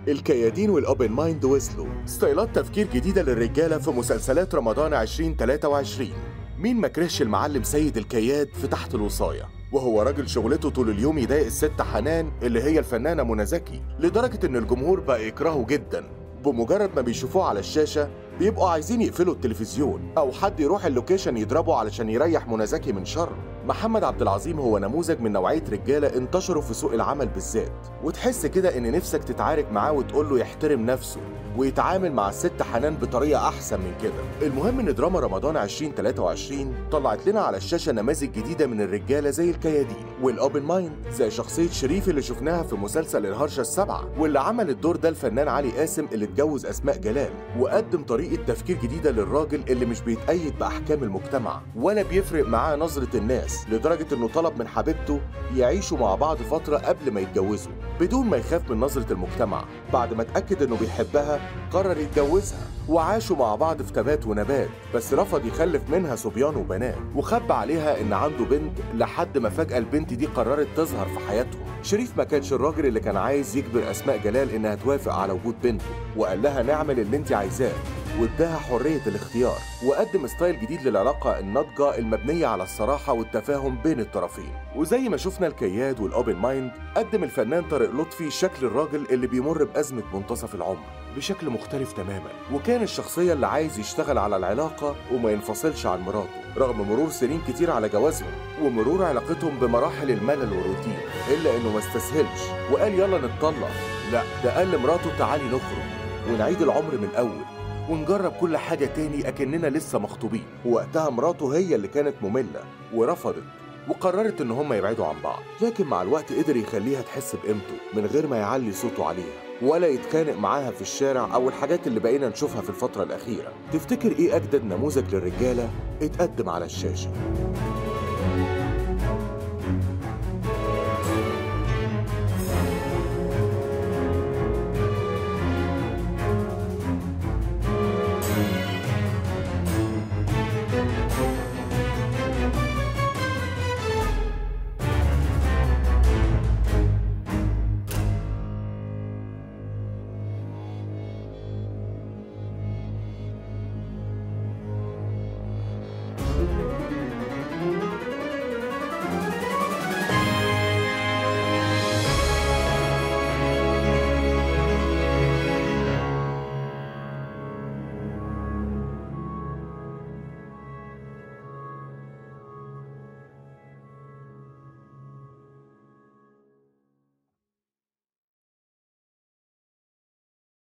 الكيادين والاوبن مايند وصلوا ستايلات تفكير جديدة للرجالة في مسلسلات رمضان 2023 مين ما كرهش المعلم سيد الكياد في تحت الوصاية وهو راجل شغلته طول اليوم يضايق الست حنان اللي هي الفنانة منى زكي لدرجة إن الجمهور بقى يكرهه جدا بمجرد ما بيشوفوه على الشاشة بيبقوا عايزين يقفلوا التلفزيون أو حد يروح اللوكيشن يضربه علشان يريح منى زكي من شر محمد عبد العظيم هو نموذج من نوعية رجالة انتشروا في سوق العمل بالذات وتحس كده إن نفسك تتعارك معاه وتقول له يحترم نفسه ويتعامل مع الست حنان بطريقة أحسن من كده المهم إن دراما رمضان 2023 طلعت لنا على الشاشة نماذج جديدة من الرجالة زي الكيادين والأوبن مايند زي شخصية شريف اللي شفناها في مسلسل الهرشة السبعة واللي عمل الدور ده الفنان علي قاسم اللي اتجوز أسماء جلال وقدم طريقة تفكير جديدة للراجل اللي مش بيتأيد بأحكام المجتمع ولا بيفرق معاه نظرة الناس لدرجة إنه طلب من حبيبته يعيشوا مع بعض فترة قبل ما يتجوزوا بدون ما يخاف من نظرة المجتمع بعد ما اتأكد إنه بيحبها قرر يتجوزها وعاشوا مع بعض في تبات ونبات بس رفض يخلف منها صبيان وبنات وخبى عليها ان عنده بنت لحد ما فجأة البنت دي قررت تظهر في حياتهم شريف ما كانش الراجل اللي كان عايز يجبر اسماء جلال انها توافق على وجود بنته وقال لها نعمل اللي انت عايزاه واداها حرية الاختيار وقدم ستايل جديد للعلاقة الناضجة المبنية على الصراحة والتفاهم بين الطرفين وزي ما شفنا الكياد والأوبن مايند قدم الفنان طارق لطفي شكل الراجل اللي بيمر بأزمة منتصف العمر بشكل مختلف تماما وكان الشخصية اللي عايز يشتغل على العلاقة وما ينفصلش عن مراته رغم مرور سنين كتير على جوازهم ومرور علاقتهم بمراحل الملل والروتين إلا إنه ما استسهلش وقال يلا نتطلق لا ده قال لمراته تعالي نخرج ونعيد العمر من الأول ونجرب كل حاجة تاني أكننا لسه مخطوبين وقتها مراته هي اللي كانت مملة ورفضت وقررت إن هما يبعدوا عن بعض لكن مع الوقت قدر يخليها تحس بقيمته من غير ما يعلي صوته عليها ولا يتخانق معاها في الشارع أو الحاجات اللي بقينا نشوفها في الفترة الأخيرة تفتكر إيه أجدد نموذج للرجالة اتقدم على الشاشة